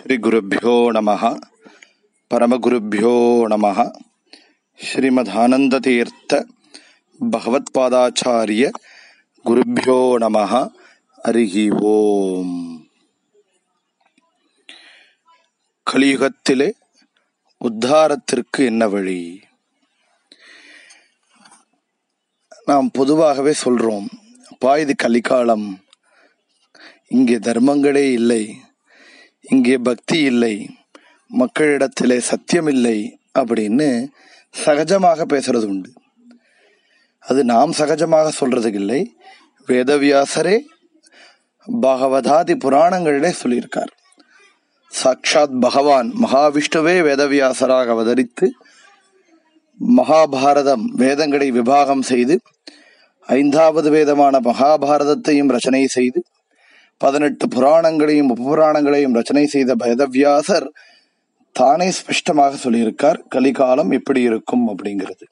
ಶ್ರೀಗುರುಭ್ಯೋ ನಮಃ ಪರಮಗುರುಭ್ಯೋ ನಮಃ ಶ್ರೀಮದಾನಂದತೀರ್ಥ ಭಗವತ್ಪಾದಾಚಾರ್ಯ குருப்பியோ நமஹ அருகி ஓம் கலியுகத்திலே உத்தாரத்திற்கு என்ன வழி நாம் பொதுவாகவே சொல்றோம் அப்பா இது கலிகாலம் இங்கே தர்மங்களே இல்லை இங்கே பக்தி இல்லை மக்களிடத்திலே சத்தியம் இல்லை அப்படின்னு சகஜமாக பேசுறது உண்டு அது நாம் சகஜமாக சொல்றது இல்லை வேதவியாசரே பகவதாதி புராணங்களிலே சொல்லியிருக்கார் சாட்சாத் பகவான் மகாவிஷ்ணுவே வேதவியாசராக அவதரித்து மகாபாரதம் வேதங்களை விபாகம் செய்து ஐந்தாவது வேதமான மகாபாரதத்தையும் ரச்சனை செய்து பதினெட்டு புராணங்களையும் உபபுராணங்களையும் ரச்சனை செய்த வேதவியாசர் தானே ஸ்பஷ்டமாக சொல்லியிருக்கார் கலிகாலம் எப்படி இருக்கும் அப்படிங்கிறது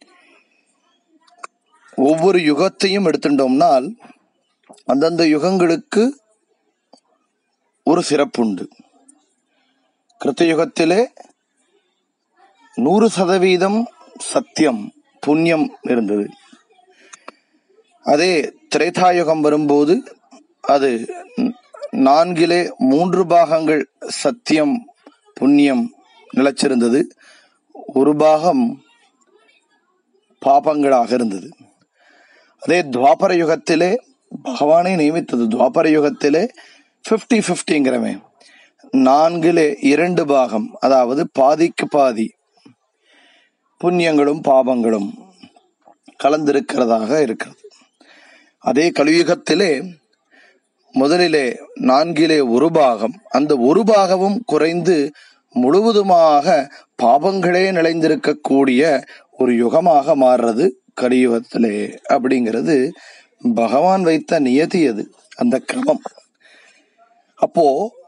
ஒவ்வொரு யுகத்தையும் எடுத்துட்டோம்னால் அந்தந்த யுகங்களுக்கு ஒரு சிறப்புண்டு கிருத்தயுகத்திலே நூறு சதவீதம் சத்தியம் புண்ணியம் இருந்தது அதே திரேதாயுகம் வரும்போது அது நான்கிலே மூன்று பாகங்கள் சத்தியம் புண்ணியம் நிலைச்சிருந்தது ஒரு பாகம் பாபங்களாக இருந்தது அதே துவாபர யுகத்திலே பகவானை நியமித்தது துவாபர யுகத்திலே பிப்டி பிப்டிங்கிறமே நான்கிலே இரண்டு பாகம் அதாவது பாதிக்கு பாதி புண்ணியங்களும் பாபங்களும் கலந்திருக்கிறதாக இருக்கிறது அதே கலியுகத்திலே முதலிலே நான்கிலே ஒரு பாகம் அந்த ஒரு பாகமும் குறைந்து முழுவதுமாக பாபங்களே நிலைந்திருக்கக்கூடிய ஒரு யுகமாக மாறுறது கலியுகத்திலே அப்படிங்கிறது பகவான் வைத்த நியதி அது அந்த கிரமம் அப்போ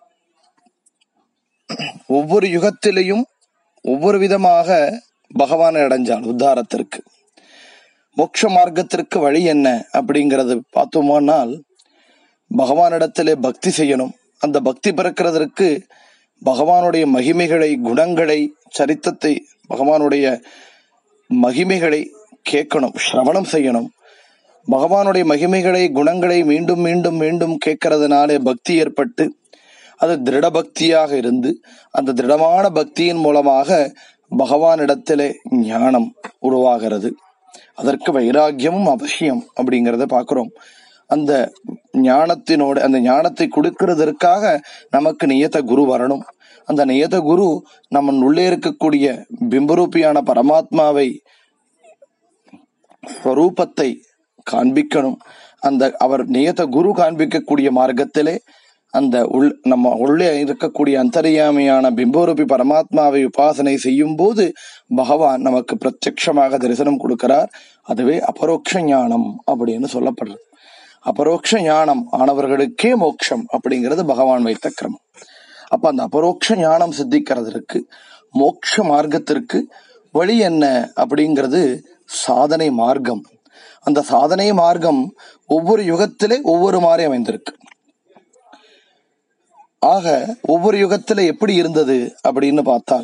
ஒவ்வொரு யுகத்திலையும் ஒவ்வொரு விதமாக பகவானை அடைஞ்சால் உத்தாரத்திற்கு மோட்ச மார்க்கத்திற்கு வழி என்ன அப்படிங்கறது பார்த்தோமானால் பகவானிடத்திலே பக்தி செய்யணும் அந்த பக்தி பிறக்கிறதற்கு பகவானுடைய மகிமைகளை குணங்களை சரித்தத்தை பகவானுடைய மகிமைகளை கேட்கணும் சிரவணம் செய்யணும் பகவானுடைய மகிமைகளை குணங்களை மீண்டும் மீண்டும் மீண்டும் கேட்கறதுனாலே பக்தி ஏற்பட்டு அது திருட பக்தியாக இருந்து அந்த திருடமான பக்தியின் மூலமாக பகவானிடத்திலே ஞானம் உருவாகிறது அதற்கு வைராக்கியமும் அவசியம் அப்படிங்கிறத பார்க்கிறோம் அந்த ஞானத்தினோட அந்த ஞானத்தை கொடுக்கிறதற்காக நமக்கு நியத குரு வரணும் அந்த நியத குரு நம்ம உள்ளே இருக்கக்கூடிய பிம்பரூபியான பரமாத்மாவை ஸ்வரூபத்தை காண்பிக்கணும் அந்த அவர் நியத குரு காண்பிக்கக்கூடிய மார்க்கத்திலே அந்த உள் நம்ம உள்ளே இருக்கக்கூடிய அந்தரியாமையான பிம்பரூபி பரமாத்மாவை உபாசனை செய்யும் போது பகவான் நமக்கு பிரத்யட்சமாக தரிசனம் கொடுக்கிறார் அதுவே அபரோக்ஷ ஞானம் அப்படின்னு சொல்லப்படுறது அபரோக்ஷ ஞானம் ஆனவர்களுக்கே மோட்சம் அப்படிங்கிறது பகவான் வைத்த கிரமம் அப்ப அந்த அபரோக்ஷ ஞானம் சித்திக்கிறதற்கு மோட்ச மார்க்கத்திற்கு வழி என்ன அப்படிங்கிறது சாதனை மார்க்கம் அந்த சாதனை மார்க்கம் ஒவ்வொரு யுகத்திலே ஒவ்வொரு மாதிரி அமைந்திருக்கு ஆக ஒவ்வொரு யுகத்திலே எப்படி இருந்தது அப்படின்னு பார்த்தால்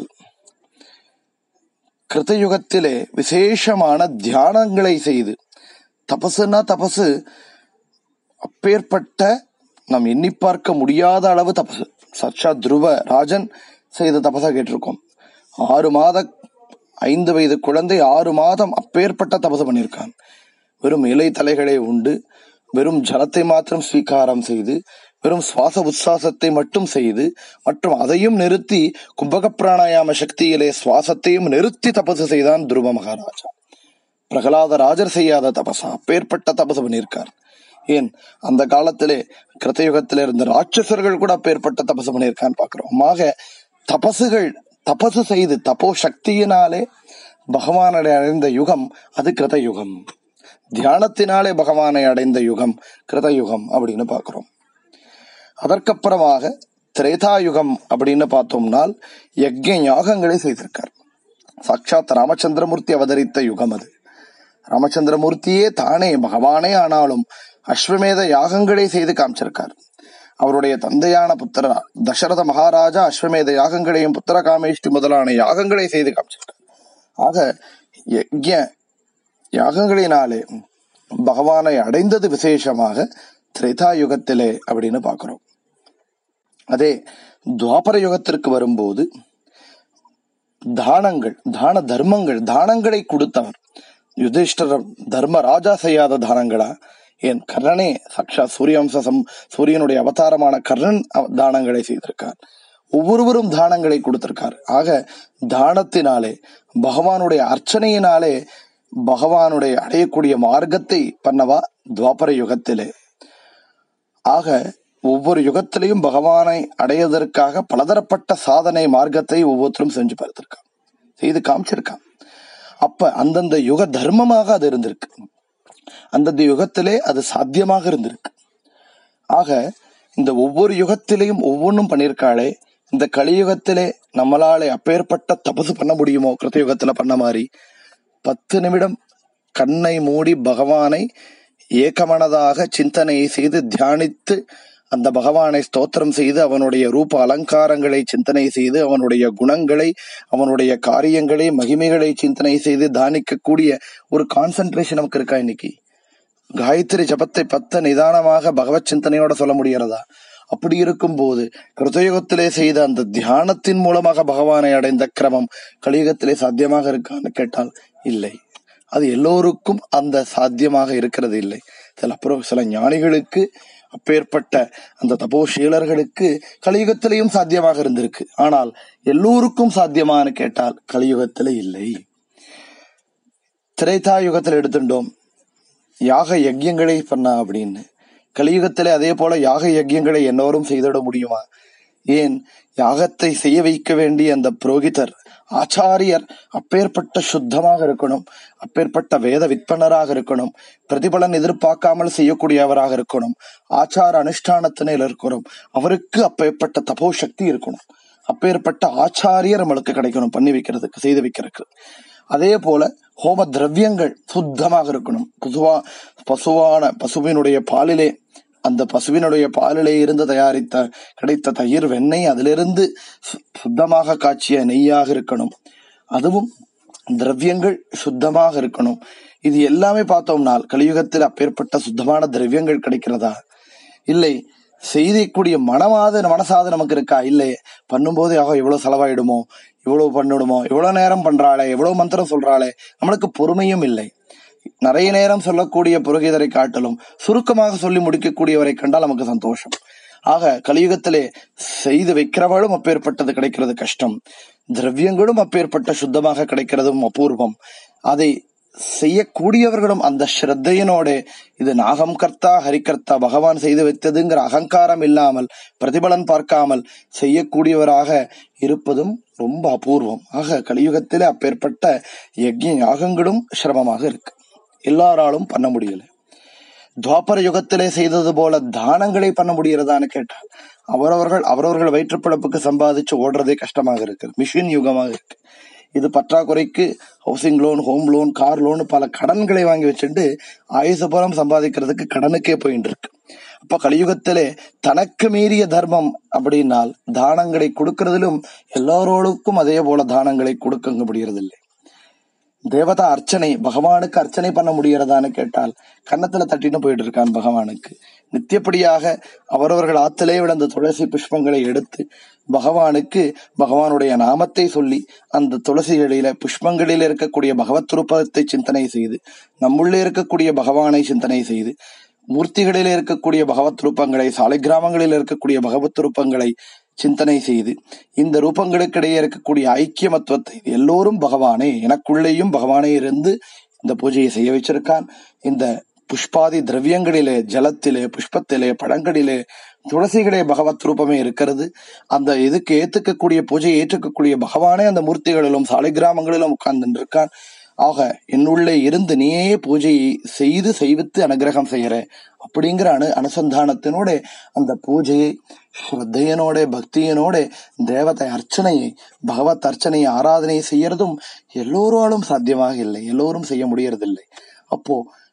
கிருத்தயுகத்திலே விசேஷமான தியானங்களை செய்து தபசுனா தபசு அப்பேற்பட்ட நாம் எண்ணி பார்க்க முடியாத அளவு தபசு சச்சா துருவ ராஜன் செய்த தபசா கேட்டிருக்கோம் ஆறு மாத ஐந்து வயது குழந்தை ஆறு மாதம் அப்பேற்பட்ட தபசு பண்ணியிருக்கான் வெறும் இலை தலைகளை உண்டு வெறும் ஜலத்தை மாத்திரம் ஸ்வீகாரம் செய்து வெறும் சுவாச உச்சாசத்தை மட்டும் செய்து மற்றும் அதையும் நிறுத்தி கும்பக பிராணாயாம சக்தியிலே சுவாசத்தையும் நிறுத்தி தபசு செய்தான் துருவ மகாராஜா பிரகலாத ராஜர் செய்யாத தபசா அப்பேற்பட்ட தபசு பண்ணியிருக்கார் ஏன் அந்த காலத்திலே கிருத்தயுகத்திலே இருந்த ராட்சசர்கள் கூட அப்பேற்பட்ட தபசு பண்ணியிருக்கான்னு பாக்குறோம் ஆக தபசுகள் தபசு செய்து தபோ சக்தியினாலே பகவானை அடைந்த யுகம் அது கிருத யுகம் தியானத்தினாலே பகவானை அடைந்த யுகம் கிருத யுகம் அப்படின்னு பாக்குறோம் அதற்கப்புறமாக திரேதாயுகம் அப்படின்னு பார்த்தோம்னால் யஜ்ய யாகங்களை செய்திருக்கார் சாட்சாத் ராமச்சந்திரமூர்த்தி அவதரித்த யுகம் அது ராமச்சந்திரமூர்த்தியே தானே பகவானே ஆனாலும் அஸ்வமேத யாகங்களை செய்து காமிச்சிருக்கார் அவருடைய தந்தையான புத்திர தசரத மகாராஜா அஸ்வமேத யாகங்களையும் புத்திர காமேஷ்டி முதலான யாகங்களை செய்து காமிச்சிருக்கார் ஆக யஜ்ய யாகங்களினாலே பகவானை அடைந்தது விசேஷமாக திரேதா யுகத்திலே அப்படின்னு பார்க்கிறோம் அதே துவாபர யுகத்திற்கு வரும்போது தானங்கள் தான தர்மங்கள் தானங்களை கொடுத்தவர் யுதிஷ்டர் தர்ம ராஜா செய்யாத தானங்களா ஏன் கர்ணனே சாட்சா சூரியவம்ச சம் சூரியனுடைய அவதாரமான கர்ணன் அவ- தானங்களை செய்திருக்கார் ஒவ்வொருவரும் தானங்களை கொடுத்திருக்கார் ஆக தானத்தினாலே பகவானுடைய அர்ச்சனையினாலே பகவானுடைய அடையக்கூடிய மார்க்கத்தை பண்ணவா துவாபர யுகத்திலே ஆக ஒவ்வொரு யுகத்திலையும் பகவானை அடைவதற்காக பலதரப்பட்ட சாதனை மார்க்கத்தை ஒவ்வொருத்தரும் செஞ்சு பார்த்திருக்கான் செய்து காமிச்சிருக்கான் அப்ப அந்தந்த யுக தர்மமாக அது இருந்திருக்கு அந்தந்த யுகத்திலே அது சாத்தியமாக இருந்திருக்கு ஆக இந்த ஒவ்வொரு யுகத்திலையும் ஒவ்வொன்றும் பண்ணியிருக்காளே இந்த கலியுகத்திலே நம்மளாலே அப்பேற்பட்ட தபசு பண்ண முடியுமோ கிருத்தயுகத்துல பண்ண மாதிரி பத்து நிமிடம் கண்ணை மூடி பகவானை ஏகமனதாக சிந்தனை செய்து தியானித்து அந்த பகவானை ஸ்தோத்திரம் செய்து அவனுடைய ரூப அலங்காரங்களை சிந்தனை செய்து அவனுடைய குணங்களை அவனுடைய காரியங்களை மகிமைகளை சிந்தனை செய்து தானிக்கக்கூடிய ஒரு கான்சென்ட்ரேஷன் நமக்கு இருக்கா இன்னைக்கு காயத்ரி ஜபத்தை பத்த நிதானமாக பகவத் சிந்தனையோட சொல்ல முடிகிறதா அப்படி இருக்கும்போது கிருதயுகத்திலே செய்த அந்த தியானத்தின் மூலமாக பகவானை அடைந்த கிரமம் கலியுகத்திலே சாத்தியமாக இருக்கான்னு கேட்டால் இல்லை அது எல்லோருக்கும் அந்த சாத்தியமாக இருக்கிறது இல்லை சில அப்புறம் சில ஞானிகளுக்கு அப்பேற்பட்ட அந்த தபோஷீலர்களுக்கு கலியுகத்திலேயும் சாத்தியமாக இருந்திருக்கு ஆனால் எல்லோருக்கும் சாத்தியமான்னு கேட்டால் கலியுகத்திலே இல்லை திரேதா யுகத்தில் எடுத்துட்டோம் யாக யஜ்யங்களை பண்ணா அப்படின்னு கலியுகத்திலே அதே போல யாக யஜ்யங்களை எல்லோரும் செய்திட முடியுமா ஏன் யாகத்தை செய்ய வைக்க வேண்டிய அந்த புரோகிதர் ஆச்சாரியர் அப்பேற்பட்ட சுத்தமாக இருக்கணும் அப்பேற்பட்ட வேத விற்பனராக இருக்கணும் பிரதிபலன் எதிர்பார்க்காமல் செய்யக்கூடியவராக இருக்கணும் ஆச்சார அனுஷ்டானத்தினில் இருக்கணும் அவருக்கு அப்பேற்பட்ட தபோ சக்தி இருக்கணும் அப்பேற்பட்ட ஆச்சாரியர் நம்மளுக்கு கிடைக்கணும் பண்ணி வைக்கிறதுக்கு செய்து வைக்கிறதுக்கு அதே போல ஹோம திரவியங்கள் சுத்தமாக இருக்கணும் பசுவா பசுவான பசுவினுடைய பாலிலே அந்த பசுவினுடைய பாலிலே இருந்து தயாரித்த கிடைத்த தயிர் வெண்ணெய் அதிலிருந்து சு- சுத்தமாக காய்ச்சிய நெய்யாக இருக்கணும் அதுவும் திரவியங்கள் சுத்தமாக இருக்கணும் இது எல்லாமே பார்த்தோம்னால் கலியுகத்தில் அப்பேற்பட்ட சுத்தமான திரவியங்கள் கிடைக்கிறதா இல்லை செய்திக்கூடிய மனமாத மனசாத நமக்கு இருக்கா இல்லை பண்ணும்போது ஆக இவ்வளவு செலவாயிடுமோ இவ்வளவு பண்ணிடுமோ இவ்வளவு நேரம் பண்றாளே இவ்வளவு மந்திரம் சொல்றாளே நம்மளுக்கு பொறுமையும் இல்லை நிறைய நேரம் சொல்லக்கூடிய புரோகிதரை காட்டிலும் சுருக்கமாக சொல்லி முடிக்கக்கூடியவரை கண்டால் நமக்கு சந்தோஷம் ஆக கலியுகத்திலே செய்து வைக்கிறவளும் அப்பேற்பட்டது கிடைக்கிறது கஷ்டம் திரவியங்களும் அப்பேற்பட்ட சுத்தமாக கிடைக்கிறதும் அபூர்வம் அதை செய்யக்கூடியவர்களும் அந்த ஸ்ரத்தையினோட இது நாகம் கர்த்தா ஹரிகர்த்தா பகவான் செய்து வைத்ததுங்கிற அகங்காரம் இல்லாமல் பிரதிபலன் பார்க்காமல் செய்யக்கூடியவராக இருப்பதும் ரொம்ப அபூர்வம் ஆக கலியுகத்திலே அப்பேற்பட்ட யஜ்ய யாகங்களும் சிரமமாக இருக்கு எல்லாராலும் பண்ண முடியல துவாபர யுகத்திலே செய்தது போல தானங்களை பண்ண முடிகிறதான்னு கேட்டால் அவரவர்கள் அவரவர்கள் வயிற்றுப்பிழப்புக்கு சம்பாதிச்சு ஓடுறதே கஷ்டமாக இருக்கு மிஷின் யுகமாக இருக்கு இது பற்றாக்குறைக்கு housing loan home loan car loan பல கடன்களை வாங்கி வச்சுட்டு ஆயுசபுரம் சம்பாதிக்கிறதுக்கு கடனுக்கே போயிட்டு இருக்கு அப்ப கலியுகத்திலே தனக்கு மீறிய தர்மம் அப்படின்னால் தானங்களை கொடுக்கறதிலும் எல்லாரோடுக்கும் அதே போல தானங்களை கொடுக்க முடியறதில்லை தேவதா அர்ச்சனை பகவானுக்கு அர்ச்சனை பண்ண முடியறதான்னு கேட்டால் கன்னத்துல தட்டின்னு போயிட்டு இருக்கான் பகவானுக்கு நித்தியப்படியாக அவரவர்கள் ஆத்திலே விழுந்த துளசி புஷ்பங்களை எடுத்து பகவானுக்கு பகவானுடைய நாமத்தை சொல்லி அந்த துளசிகளில புஷ்பங்களில் இருக்கக்கூடிய பகவத் ரூபத்தை சிந்தனை செய்து நம்முள்ளே இருக்கக்கூடிய பகவானை சிந்தனை செய்து மூர்த்திகளில் இருக்கக்கூடிய பகவத் ரூபங்களை சாலை கிராமங்களில் இருக்கக்கூடிய பகவத் ரூபங்களை சிந்தனை செய்து இந்த ரூபங்களுக்கிடையே இருக்கக்கூடிய ஐக்கியமத்துவத்தை எல்லோரும் பகவானே எனக்குள்ளேயும் பகவானே இருந்து இந்த பூஜையை செய்ய வச்சிருக்கான் இந்த புஷ்பாதி திரவியங்களிலே ஜலத்திலே புஷ்பத்திலே பழங்களிலே துளசிகளே பகவத் ரூபமே இருக்கிறது அந்த இதுக்கு ஏத்துக்கக்கூடிய பூஜையை ஏற்றுக்கக்கூடிய பகவானே அந்த மூர்த்திகளிலும் சாலை கிராமங்களிலும் உட்கார்ந்து இருக்கான் ஆக என்னுள்ளே இருந்து நீயே பூஜையை செய்து செய்வித்து அனுகிரகம் செய்யற அப்படிங்கிற அனு அனுசந்தானத்தினோட அந்த பூஜையை ஸ்ரத்தையனோட பக்தியனோட தேவதை அர்ச்சனையை பகவத் அர்ச்சனையை ஆராதனை செய்யறதும் எல்லோராலும் சாத்தியமாக இல்லை எல்லோரும் செய்ய முடியறதில்லை அப்போ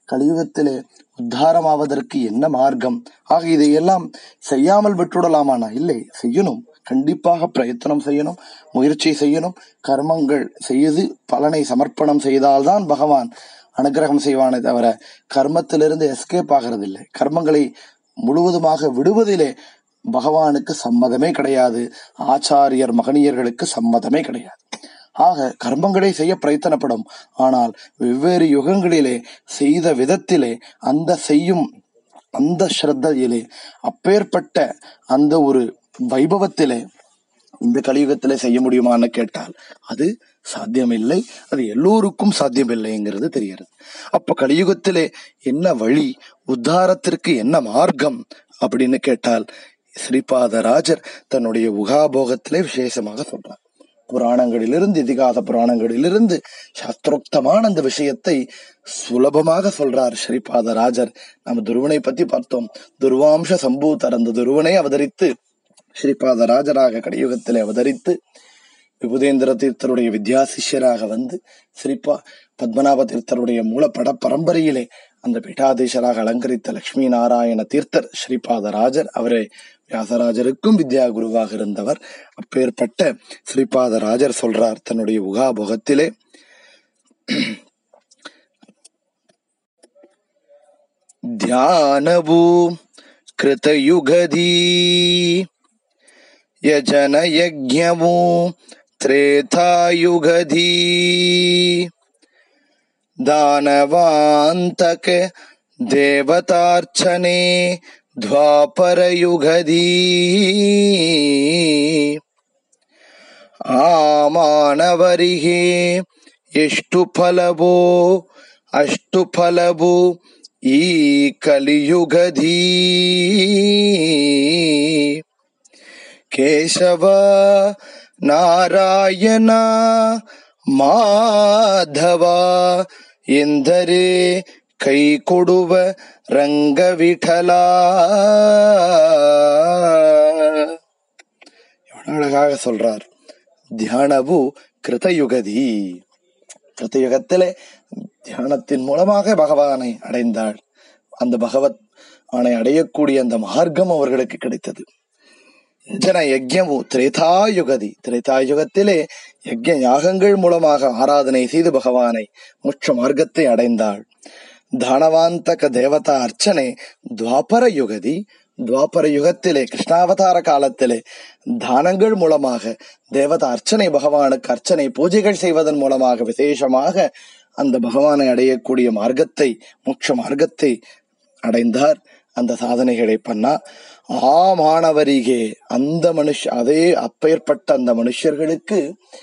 கலியுகத்திலே உத்தாரமாவதற்கு என்ன மார்க்கம் ஆக இதையெல்லாம் செய்யாமல் விட்டுடலாமானா இல்லை செய்யணும் கண்டிப்பாக பிரயத்தனம் செய்யணும் முயற்சி செய்யணும் கர்மங்கள் செய்து பலனை சமர்ப்பணம் செய்தால்தான் பகவான் அனுகிரகம் செய்வானே தவிர கர்மத்திலிருந்து எஸ்கேப் ஆகிறதில்லை கர்மங்களை முழுவதுமாக விடுவதிலே பகவானுக்கு சம்மதமே கிடையாது ஆச்சாரியர் மகனியர்களுக்கு சம்மதமே கிடையாது ஆக கர்மங்களை செய்ய பிரயத்தனப்படும் ஆனால் வெவ்வேறு யுகங்களிலே செய்த விதத்திலே அந்த செய்யும் அந்த ஸ்ரத்தையிலே அப்பேற்பட்ட அந்த ஒரு வைபவத்திலே இந்த கலியுகத்திலே செய்ய முடியுமான்னு கேட்டால் அது சாத்தியமில்லை அது எல்லோருக்கும் சாத்தியமில்லைங்கிறது தெரிகிறது அப்ப கலியுகத்திலே என்ன வழி உத்தாரத்திற்கு என்ன மார்க்கம் அப்படின்னு கேட்டால் ஸ்ரீபாதராஜர் தன்னுடைய உகாபோகத்திலே விசேஷமாக சொல்றார் புராணங்களிலிருந்து இதிகாச புராணங்களிலிருந்து சாஸ்திரோக்தமான அந்த விஷயத்தை சுலபமாக சொல்றார் ஸ்ரீபாதராஜர் நம்ம துருவனை பத்தி பார்த்தோம் துருவாம்ச சம்பூத்தர் அந்த துருவனை அவதரித்து ஸ்ரீபாதராஜராக கலியுகத்திலே அவதரித்து விபுதேந்திர தீர்த்தருடைய வித்யா சிஷ்யராக வந்து ஸ்ரீபா பத்மநாப தீர்த்தருடைய மூலப்பட பரம்பரையிலே அந்த பீட்டாதீசராக அலங்கரித்த லட்சுமி நாராயண தீர்த்தர் ஸ்ரீபாதராஜர் அவரே வியாசராஜருக்கும் வித்யா குருவாக இருந்தவர் அப்பேற்பட்ட ஸ்ரீபாதராஜர் சொல்றார் தன்னுடைய உகாபோகத்திலே ಧ್ಯಾನವು ಕೃತಯುಗದಿ ಯಜನ ಯಜ್ಞವು ತ್ರೇತಾಯುಗದಿ ದಾನವಾಂತಕ ದೇವತಾರ್ಚನೆ ದ್ವಾಪರಯುಗದಿ ಆ ಮಾನವರಿಗೆ ಎಷ್ಟು ಫಲವೋ ಅಷ್ಟು ಫಲವು ಈ ಕಲಿಯುಗದಿ ಕೇಶವ ನಾರಾಯಣ ಮಾಧವ ಎಂದರೆ ಕೈ ಕೊಡುವ ರಂಗವಿಠಲ எவ்வளவு அழகாக சொல்றார் தியானவு கிருதயுகதி கிருத்தயுகத்திலே தியானத்தின் மூலமாக பகவானை அடைந்தாள் அந்த பகவத் ஆனை அடையக்கூடிய அந்த மார்க்கம் அவர்களுக்கு கிடைத்தது ஜன யஜ்யமு திரேதாயுகதி திரேதாயுகத்திலே யஜ்ய யாகங்கள் மூலமாக ஆராதனை செய்து பகவானை மோட்ச மார்க்கத்தை அடைந்தாள் தானவாந்தக தேவதா அர்ச்சனை துவாபர யுகதி துவாபர யுகத்திலே கிருஷ்ணாவதார காலத்திலே தானங்கள் மூலமாக தேவதா அர்ச்சனை பகவானுக்கு அர்ச்சனை பூஜைகள் செய்வதன் மூலமாக விசேஷமாக அந்த பகவானை அடையக்கூடிய மார்க்கத்தை மோட்ச மார்க்கத்தை அடைந்தார் அந்த சாதனைகளை பண்ணா ஆ மாணவரிகே அந்த மனுஷ அதே அப்பேற்பட்ட அந்த மனுஷர்களுக்கு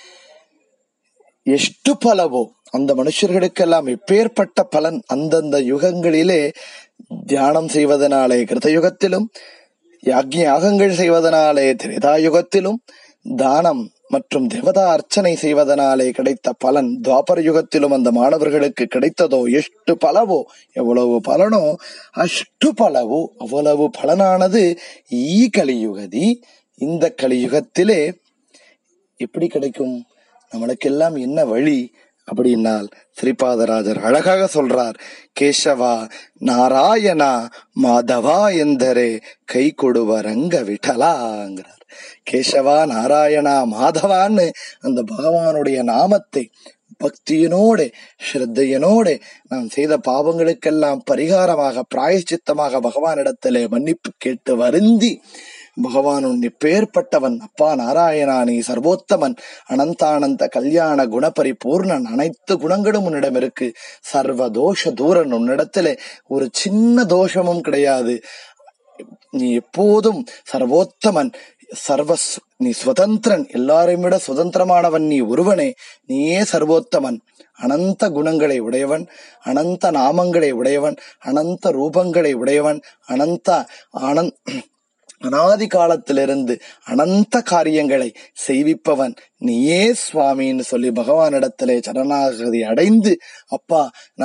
ಎಷ್ಟು ಫಲವೋ அந்த மனுஷர்களுக்கெல்லாம் எப்பேற்பட்ட பலன் அந்தந்த யுகங்களிலே தியானம் செய்வதனாலே கிருதயுகத்திலும் யாக்ஞ யாகங்கள் செய்வதனாலே திரேதாயுகத்திலும் தானம் மற்றும் தேவதா அர்ச்சனை செய்வதனாலே கிடைத்த பலன் துவாபர யுகத்திலும் அந்த மாணவர்களுக்கு கிடைத்ததோ ಎಷ್ಟು பலவோ எவ்வளவு பலனோ அஷ்டு பலவோ அவ்வளவு பலனானது ஈ கலியுகதி இந்த கலியுகத்திலே எப்படி கிடைக்கும் நம்மளுக்கெல்லாம் என்ன வழி அப்படின்னால் ஸ்ரீபாதராஜர் அழகாக சொல்றார் கேசவா நாராயணா மாதவா ಎಂದರೆ கை கொடுவ ரங்க விட்டலாங்கிறார் கேசவா நாராயணா மாதவான்னு அந்த பகவானுடைய நாமத்தை பக்தியினோடு ஸ்ரத்தையனோடு நாம் செய்த பாவங்களுக்கெல்லாம் பரிகாரமாக பிராயச்சித்தமாக பகவானிடத்திலே மன்னிப்பு கேட்டு வருந்தி பகவான் உன் பேர்பட்டவன் அப்பா நாராயணா நீ சர்வோத்தமன் அனந்தானந்த கல்யாண குணபரிபூர்ணன் அனைத்து குணங்களும் உன்னிடம் இருக்கு சர்வ தோஷ தூரன் உன்னிடத்துல ஒரு சின்ன தோஷமும் கிடையாது நீ எப்போதும் சர்வோத்தமன் சர்வ நீ சுதந்திரன் எல்லாரையும் விட சுதந்திரமானவன் நீ ஒருவனே நீயே சர்வோத்தமன் அனந்த குணங்களை உடையவன் அனந்த நாமங்களை உடையவன் அனந்த ரூபங்களை உடையவன் அனந்த ஆனந்த் அனாதி காலத்திலிருந்து அனந்த காரியங்களை செய்விப்பவன் நீயே சுவாமின்னு சொல்லி பகவானிடத்திலே சரணாகதி அடைந்து அப்பா நான்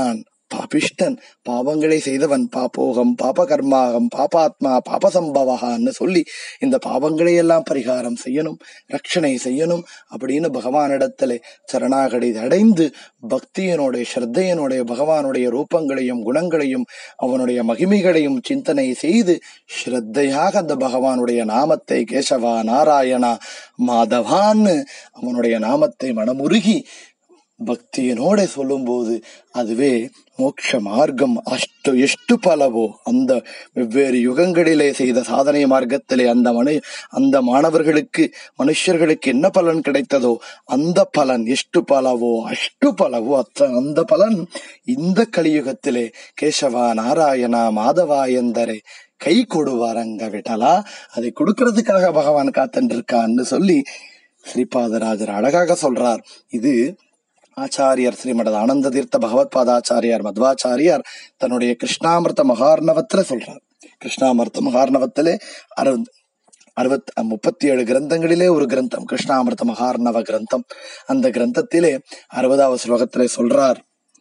பாபிஷ்டன் பாவங்களை செய்தவன் பாப்போகம் பாபகர்மாகம் பாபாத்மா பாபசம்பவகான்னு சொல்லி இந்த பாவங்களை எல்லாம் பரிகாரம் செய்யணும் ரட்சணை செய்யணும் அப்படின்னு பகவானிடத்திலே சரணாகடி அடைந்து பக்தியினுடைய ஸ்ரத்தையனுடைய பகவானுடைய ரூபங்களையும் குணங்களையும் அவனுடைய மகிமைகளையும் சிந்தனை செய்து ஸ்ரத்தையாக அந்த பகவானுடைய நாமத்தை கேசவா நாராயணா மாதவான்னு அவனுடைய நாமத்தை மனமுருகி ಭಕ್ತಿಯನೋಡೆ சொல்லும்போது அதுவே மோட்ச மார்க்கம் அஷ்டு ಎಷ್ಟು பலவோ அந்த வெவ்வேறு யுகங்களிலே செய்த சாதனை மார்க்கத்திலே அந்த மனு அந்த மாணவர்களுக்கு மனுஷர்களுக்கு என்ன பலன் கிடைத்ததோ அந்த பலன் ಎಷ್ಟು பலவோ ಅಷ್ಟು பலவோ அத்த அந்த பலன் இந்த கலியுகத்திலே கேசவா நாராயணா மாதவா ಎಂದರೆ கை கொடுவாரங்க விட்டலா அதை கொடுக்கறதுக்காக பகவான் காத்துருக்கான்னு சொல்லி ஸ்ரீபாதராஜர் அழகாக சொல்றார் இது ஆச்சாரியர் ஸ்ரீமடத் ஆனந்த தீர்த்த பகவத் பாதாச்சாரியார் மத்வாச்சாரியார் தன்னுடைய கிருஷ்ணாமிர்த மகார்ணவத்துல சொல்றார் கிருஷ்ணாமிர்த மகார்ணவத்திலே அறுபது அறுபத் முப்பத்தி ஏழு கிரந்தங்களிலே ஒரு கிரந்தம் கிருஷ்ணாமிர்த மகார்ணவ கிரந்தம் அந்த கிரந்தத்திலே அறுபதாவது ஸ்லோகத்திலே சொல்றார்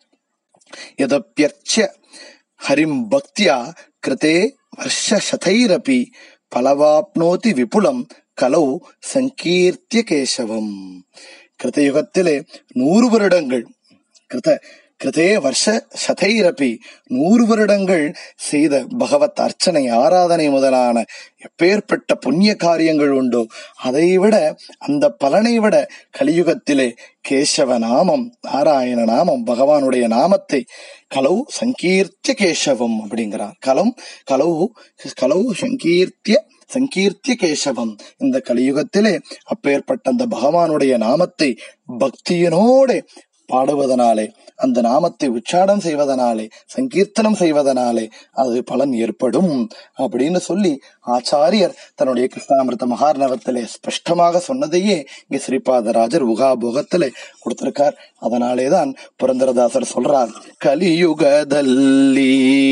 यदप्यर्च्य हरिं भक्त्या कृते वर्षशतैरपि फलवाप्नोति विपुलं கலௌ சங்கீர்த்திய கேசவம் கிருத்தயுகத்திலே நூறு வருடங்கள் கிருத கிருதே வருஷ சதைரப்பி நூறு வருடங்கள் செய்த பகவத் அர்ச்சனை ஆராதனை முதலான எப்பேற்பட்ட புண்ணிய காரியங்கள் உண்டோ அதை விட அந்த பலனை விட கலியுகத்திலே கேசவ நாமம் நாராயண நாமம் பகவானுடைய நாமத்தை கலவு சங்கீர்த்திய கேசவம் அப்படிங்கிறார் கலம் கலவு கலவு சங்கீர்த்திய சங்கீர்த்திய கேசவம் இந்த கலியுகத்திலே அப்பேற்பட்ட அந்த பகவானுடைய நாமத்தை பக்தியினோடு பாடுவதனாலே அந்த நாமத்தை உச்சாடம் செய்வதனாலே சங்கீர்த்தனம் செய்வதனாலே அது பலன் ஏற்படும் அப்படின்னு சொல்லி ஆச்சாரியர் தன்னுடைய கிருஷ்ணாமிர்த மகார்ணவத்திலே ஸ்பஷ்டமாக சொன்னதையே இங்க ஸ்ரீபாதராஜர் உகாபோகத்திலே கொடுத்திருக்கார் அதனாலேதான் புரந்தரதாசர் சொல்றார் கலியுகதல்லி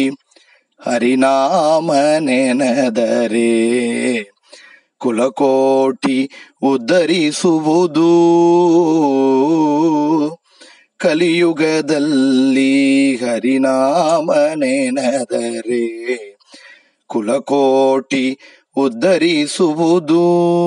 ಹರಿನಾಮ ನೆನೆದರೆ ಕುಲಕೋಟಿ ಉದ್ಧರಿಸುವುದು ಕಲಿಯುಗದಲ್ಲಿ ಹರಿನಾಮ ನೆನೆದರೆ குலகோட்டி உத்தரிசுವುದು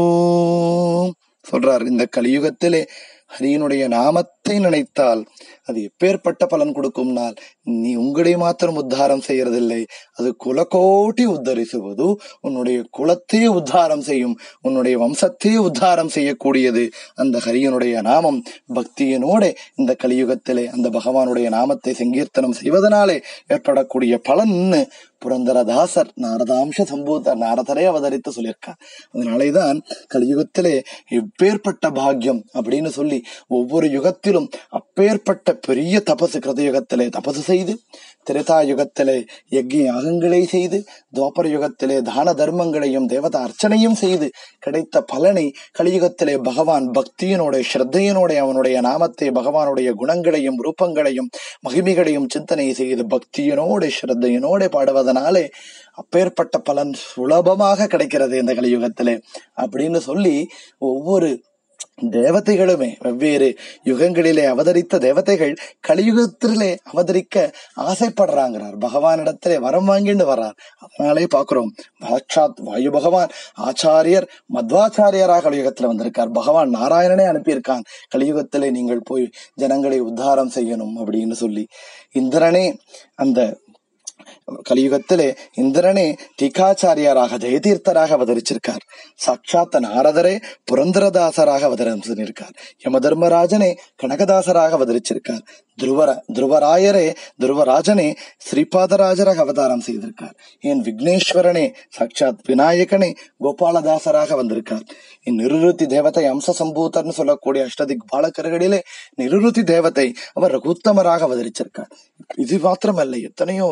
சொல்றார் இந்த கலியுகத்திலே ஹரியினுடைய நாமத்தை நினைத்தால் அது எப்பேற்பட்ட பலன் கொடுக்கும்னால் நீ உங்களை மாத்திரம் உத்தாரம் செய்யறதில்லை அது குலக்கோட்டி உத்தரிசுவது உன்னுடைய குலத்தையே உத்தாரம் செய்யும் உன்னுடைய வம்சத்தையே உத்தாரம் செய்யக்கூடியது அந்த ஹரியனுடைய நாமம் பக்தியினோட இந்த கலியுகத்திலே அந்த பகவானுடைய நாமத்தை சங்கீர்த்தனம் செய்வதனாலே ஏற்படக்கூடிய பலன்னு புரந்தரதாசர் நாரதாம்ச சம்பூத நாரதரே அவதரித்து சொல்லியிருக்கார் அதனாலேதான் கலியுகத்திலே எப்பேற்பட்ட பாக்கியம் அப்படின்னு சொல்லி ஒவ்வொரு யுகத்திலும் அப்பேற்பட்ட பெரிய தபசு கிருதயுகத்திலே தபசு செய்து திரேதா யுகத்திலே யஜ்ய யாகங்களை செய்து துவாபர யுகத்திலே தான தர்மங்களையும் தேவதா அர்ச்சனையும் செய்து கிடைத்த பலனை கலியுகத்திலே பகவான் பக்தியினோட ஸ்ரத்தையினோட அவனுடைய நாமத்தை பகவானுடைய குணங்களையும் ரூபங்களையும் மகிமைகளையும் சிந்தனை செய்து பக்தியினோட ஸ்ரத்தையினோட பாடுவதனாலே அப்பேற்பட்ட பலன் சுலபமாக கிடைக்கிறது இந்த கலியுகத்திலே அப்படின்னு சொல்லி ஒவ்வொரு தேவதைகளுமே வெவ்வேறு யுகங்களிலே அவதரித்த தேவதைகள் கலியுகத்திலே அவதரிக்க ஆசைப்படுறாங்கிறார் பகவானிடத்திலே வரம் வாங்கிட்டு வர்றார் அதனாலே பாக்குறோம் சாட்சாத் வாயு பகவான் ஆச்சாரியர் மத்வாச்சாரியராக கலியுகத்துல வந்திருக்கார் பகவான் நாராயணனே அனுப்பியிருக்கான் கலியுகத்திலே நீங்கள் போய் ஜனங்களை உத்தாரம் செய்யணும் அப்படின்னு சொல்லி இந்திரனே அந்த கலியுகத்திலே இந்திரனே டீகாச்சாரியாராக ஜெயதீர்த்தராக அவதரிச்சிருக்கார் சாட்சாத் நாரதரே புரந்தரதாசராக அவதரிச்சிருக்கார் யம தர்மராஜனே கனகதாசராக அவதரிச்சிருக்கார் துருவர துருவராயரே துருவராஜனே ஸ்ரீபாதராஜராக அவதாரம் செய்திருக்கார் என் விக்னேஸ்வரனே சாட்சாத் விநாயகனே கோபாலதாசராக வந்திருக்கார் என் நிருருத்தி தேவதை அம்ச சம்பூதர்னு சொல்லக்கூடிய அஷ்டதிக் பாலகர்களிலே நிருருத்தி தேவதை அவர் ரகுத்தமராக அவதரிச்சிருக்கார் இது மாத்திரமல்ல எத்தனையோ ரிஷிகளும்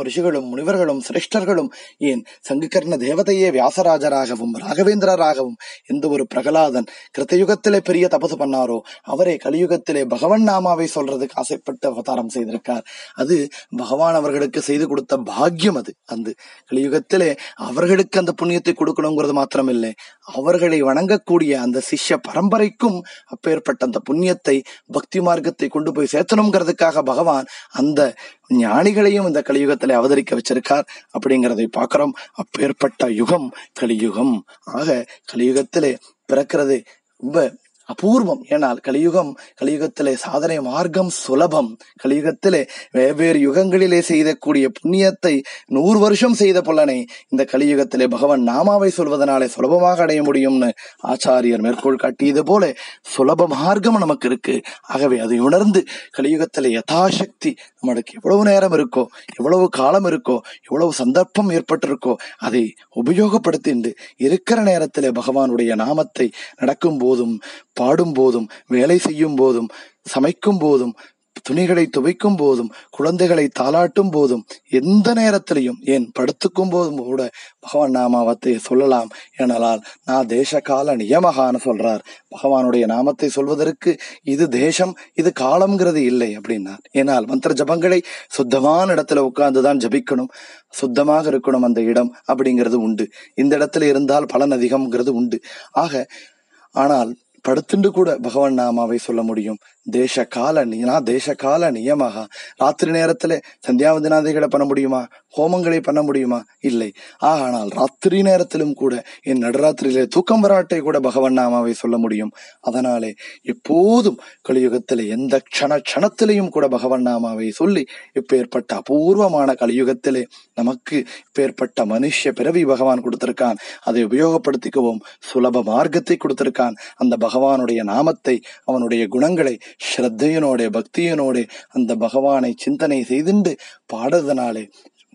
ரிஷிகளும் முனிவர்களும் சிரேஷ்டர்களும் ஏன் சங்குகர்ண தேவதையே வியாசராஜராகவும் ராகவேந்திரராகவும் எந்த ஒரு பிரகலாதன் கிருத்தயுகத்திலே பெரிய தபசு பண்ணாரோ அவரே கலியுகத்திலே பகவன் நாமாவை சொல்றதுக்கு ஆசைப்பட்டு அவதாரம் செய்திருக்கார் அது பகவான் அவர்களுக்கு செய்து கொடுத்த பாக்கியம் அது அந்த கலியுகத்திலே அவர்களுக்கு அந்த புண்ணியத்தை கொடுக்கணுங்கிறது மாத்திரமில்லை அவர்களை வணங்கக்கூடிய அந்த சிஷ்ய பரம்பரைக்கும் அப்பேற்பட்ட அந்த புண்ணியத்தை பக்தி மார்க்கத்தை கொண்டு போய் சேர்த்தணுங்கிறதுக்காக பகவான் அந்த ஞானிகளையும் இந்த கலியுகத்திலே அவதரிக்க வச்சிருக்கார் அப்படிங்கிறதை பார்க்கிறோம் அப்பேற்பட்ட யுகம் கலியுகம் ஆக கலியுகத்திலே பிறக்கிறது ரொம்ப அபூர்வம் ஏனால் கலியுகம் கலியுகத்திலே சாதனை மார்க்கம் சுலபம் கலியுகத்திலே வெவ்வேறு யுகங்களிலே செய்தக்கூடிய புண்ணியத்தை நூறு வருஷம் செய்த பலனை இந்த கலியுகத்திலே பகவான் நாமாவை சொல்வதனாலே சுலபமாக அடைய முடியும்னு ஆச்சாரியர் மேற்கோள் காட்டியது போல சுலப மார்க்கம் நமக்கு இருக்கு ஆகவே அதை உணர்ந்து கலியுகத்திலே யதாசக்தி நம்மளுக்கு எவ்வளவு நேரம் இருக்கோ எவ்வளவு காலம் இருக்கோ எவ்வளவு சந்தர்ப்பம் ஏற்பட்டிருக்கோ அதை உபயோகப்படுத்திண்டு இருக்கிற நேரத்திலே பகவானுடைய நாமத்தை நடக்கும் போதும் பாடும் போதும் வேலை செய்யும் போதும் சமைக்கும் போதும் துணிகளை துவைக்கும் போதும் குழந்தைகளை தாளாட்டும் போதும் எந்த நேரத்திலையும் ஏன் படுத்துக்கும் போதும் கூட பகவான் நாமாவத்தை சொல்லலாம் எனலால் நான் தேச கால நியமகான்னு சொல்றார் பகவானுடைய நாமத்தை சொல்வதற்கு இது தேசம் இது காலம்ங்கிறது இல்லை அப்படின்னார் ஏனால் மந்திர ஜபங்களை சுத்தமான இடத்துல உட்கார்ந்துதான் ஜபிக்கணும் சுத்தமாக இருக்கணும் அந்த இடம் அப்படிங்கிறது உண்டு இந்த இடத்துல இருந்தால் பலன் அதிகம்ங்கிறது உண்டு ஆக ஆனால் படுத்துண்டு கூட பகவான் நாமாவை சொல்ல முடியும் தேச கால நீனா தேச கால நியமாக ராத்திரி நேரத்துல சந்தியாவந்தனாதிகளை பண்ண முடியுமா ஹோமங்களை பண்ண முடியுமா இல்லை ஆனால் ராத்திரி நேரத்திலும் கூட என் நடுராத்திரியிலே தூக்கம் வராட்டை கூட பகவான் நாமாவை சொல்ல முடியும் அதனாலே எப்போதும் கலியுகத்திலே எந்த க்ஷண க்ஷணத்திலையும் கூட பகவான் நாமாவை சொல்லி இப்பேற்பட்ட அபூர்வமான கலியுகத்திலே நமக்கு இப்பேற்பட்ட மனுஷ பிறவி பகவான் கொடுத்திருக்கான் அதை உபயோகப்படுத்திக்குவோம் சுலப மார்க்கத்தை கொடுத்திருக்கான் அந்த பகவானுடைய நாமத்தை அவனுடைய குணங்களை ஸ்ரத்தையனோட பக்தியனோட அந்த பகவானை சிந்தனை செய்துண்டு பாடுறதுனாலே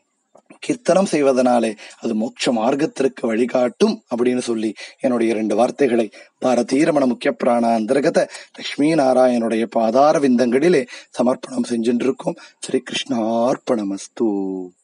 கீர்த்தனம் செய்வதனாலே அது மோட்ச மார்க்கத்திற்கு வழிகாட்டும் அப்படின்னு சொல்லி என்னுடைய இரண்டு வார்த்தைகளை பாரதீரமண முக்கிய பிராண அந்தர்கத லட்சுமி நாராயணுடைய பாதார விந்தங்களிலே சமர்ப்பணம் செஞ்சுட்டு இருக்கோம் ஸ்ரீ கிருஷ்ணார்ப்பணமஸ்து